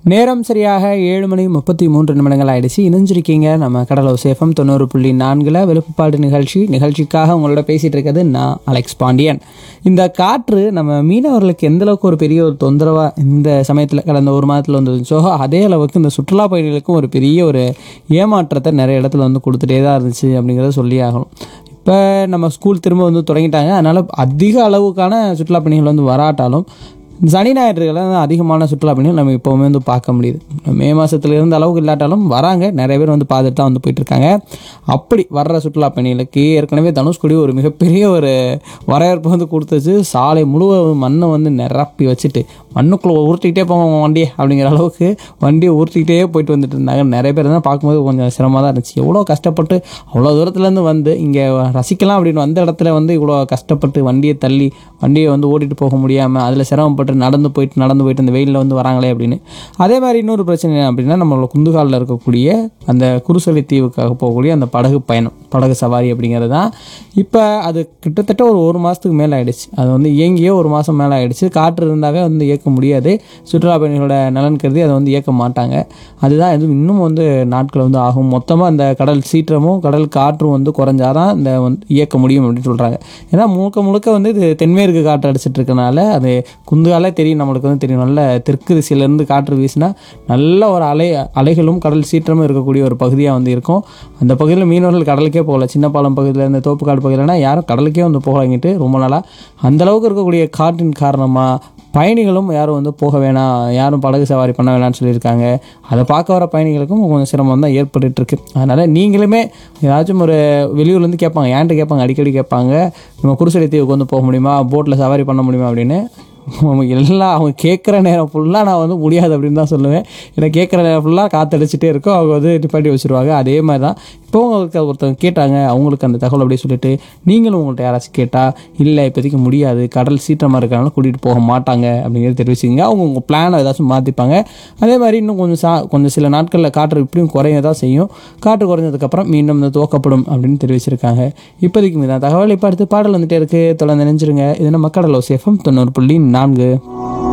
நேரம் சரியாக ஏழு மணி முப்பத்தி மூன்று நிமிடங்கள் ஆயிடுச்சு இணைஞ்சிருக்கீங்க நம்ம கடலோ சேஃபம் தொண்ணூறு புள்ளி நான்கில் விழுப்புப்பாடு நிகழ்ச்சி நிகழ்ச்சிக்காக உங்களோட பேசிகிட்டு இருக்கிறது நான் அலெக்ஸ் பாண்டியன் இந்த காற்று நம்ம மீனவர்களுக்கு எந்த அளவுக்கு ஒரு பெரிய ஒரு தொந்தரவாக இந்த சமயத்தில் கடந்த ஒரு மாதத்தில் வந்துருந்துச்சோ அதே அளவுக்கு இந்த சுற்றுலா பயணிகளுக்கும் ஒரு பெரிய ஒரு ஏமாற்றத்தை நிறைய இடத்துல வந்து கொடுத்துட்டே தான் இருந்துச்சு அப்படிங்கிறத சொல்லி ஆகணும் இப்போ நம்ம ஸ்கூல் திரும்ப வந்து தொடங்கிட்டாங்க அதனால் அதிக அளவுக்கான சுற்றுலா பயணிகள் வந்து வராட்டாலும் சனி ஞாயிற்றுகளை வந்து அதிகமான சுற்றுலா பயணிகள் நம்ம இப்போவுமே வந்து பார்க்க முடியுது மே மாதத்துல இருந்த அளவுக்கு இல்லாட்டாலும் வராங்க நிறைய பேர் வந்து பார்த்துட்டு தான் வந்து போயிட்டுருக்காங்க அப்படி வர்ற சுற்றுலா பயணிகளுக்கு ஏற்கனவே தனுஷ்கோடி ஒரு மிகப்பெரிய ஒரு வரவேற்பு வந்து கொடுத்துச்சு சாலை முழுவதும் மண்ணை வந்து நிரப்பி வச்சுட்டு மண்ணுக்குள்ளே உருட்டிக்கிட்டே போங்க வண்டியை அப்படிங்கிற அளவுக்கு வண்டியை உருட்டிக்கிட்டே போயிட்டு வந்துட்டு இருந்தாங்க நிறைய பேர் தான் பார்க்கும்போது கொஞ்சம் சிரமமாக தான் இருந்துச்சு எவ்வளோ கஷ்டப்பட்டு அவ்வளோ தூரத்துலேருந்து வந்து இங்கே ரசிக்கலாம் அப்படின்னு வந்த இடத்துல வந்து இவ்வளோ கஷ்டப்பட்டு வண்டியை தள்ளி வண்டியை வந்து ஓட்டிகிட்டு போக முடியாமல் அதில் சிரமப்பட்டு நடந்து போயிட்டு நடந்து போயிட்டு இந்த வெயிலில் வந்து வராங்களே அப்படின்னு அதே மாதிரி இன்னொரு பிரச்சனை என்ன அப்படின்னா நம்மளோட குந்துகாலில் இருக்கக்கூடிய அந்த குருசலி தீவுக்காக போகக்கூடிய அந்த படகு பயணம் படகு சவாரி அப்படிங்கிறது தான் இப்போ அது கிட்டத்தட்ட ஒரு ஒரு மாதத்துக்கு மேலே ஆயிடுச்சு அது வந்து இயங்கியே ஒரு மாதம் மேலே ஆயிடுச்சு காற்று இருந்தாவே வந்து இயக்க முடியாது சுற்றுலா பயணிகளோட நலன் கருதி அதை வந்து இயக்க மாட்டாங்க அதுதான் எதுவும் இன்னும் வந்து நாட்கள் வந்து ஆகும் மொத்தமாக அந்த கடல் சீற்றமும் கடல் காற்றும் வந்து குறைஞ்சாதான் இந்த வந்து இயக்க முடியும் அப்படின்னு சொல்கிறாங்க ஏன்னா முழுக்க முழுக்க வந்து இது தென்மேற்கு காற்று அடிச்சிட்டு இருக்கனால அது குந்துகாலே தெரியும் நம்மளுக்கு வந்து தெரியும் நல்ல தெற்கு திசையிலேருந்து காற்று வீசினா நல்ல ஒரு அலை அலைகளும் கடல் சீற்றமும் இருக்கக்கூடிய ஒரு பகுதியாக வந்து இருக்கும் அந்த பகுதியில் மீனவர்கள் கடலுக்கே போகல சின்ன பாலம் பகுதியில் இந்த தோப்புக்காடு பகுதியிலனா யாரும் கடலுக்கே வந்து போகலாங்கிட்டு ரொம்ப நாளாக அந்த அளவுக்கு இருக்கக்கூடிய காற்றின் காரணமாக பயணிகளும் யாரும் வந்து போக வேணாம் யாரும் படகு சவாரி பண்ண வேணாம்னு சொல்லியிருக்காங்க அதை பார்க்க வர பயணிகளுக்கும் கொஞ்சம் சிரமம் தான் ஏற்பட்டுட்டு இருக்கு அதனால் நீங்களுமே ஏதாச்சும் ஒரு வெளியூர்லேருந்து கேட்பாங்க ஏன்ட்டு கேட்பாங்க அடிக்கடி கேட்பாங்க நம்ம குருசடி தீவுக்கு வந்து போக முடியுமா போட்டில் சவாரி பண்ண முடியுமா அப்படின்னு அவங்க எல்லாம் அவங்க கேட்குற நேரம் ஃபுல்லாக நான் வந்து முடியாது அப்படின்னு தான் சொல்லுவேன் ஏன்னா கேட்குற நேரம் ஃபுல்லாக காற்றடிச்சிட்டே இருக்கும் அவங்க வந்து நிப்பாட்டி வச்சுருவாங்க அதே மாதிரி தான் இப்போ உங்களுக்கு ஒருத்தவங்க கேட்டாங்க அவங்களுக்கு அந்த தகவல் அப்படியே சொல்லிட்டு நீங்களும் உங்கள்கிட்ட யாராச்சும் கேட்டால் இல்லை இப்போதைக்கு முடியாது கடல் சீற்றமாக இருக்கிறனால கூட்டிகிட்டு போக மாட்டாங்க அப்படிங்கிறத தெரிவிச்சிங்க அவங்க உங்கள் பிளானை ஏதாச்சும் மாற்றிப்பாங்க அதே மாதிரி இன்னும் கொஞ்சம் சா கொஞ்சம் சில நாட்களில் காற்று இப்படியும் குறைய தான் செய்யும் காற்று குறைஞ்சதுக்கப்புறம் மீண்டும் இந்த துவக்கப்படும் அப்படின்னு தெரிவிச்சிருக்காங்க இப்போதைக்கு மீதான் தகவல் இப்போ அடுத்து பாடல் வந்துட்டே இருக்குது தொடர்ந்து நினைச்சிருங்க இது நம்ம கடலோ சேஃபம் தொண்ணூறு புள்ளி நான்கு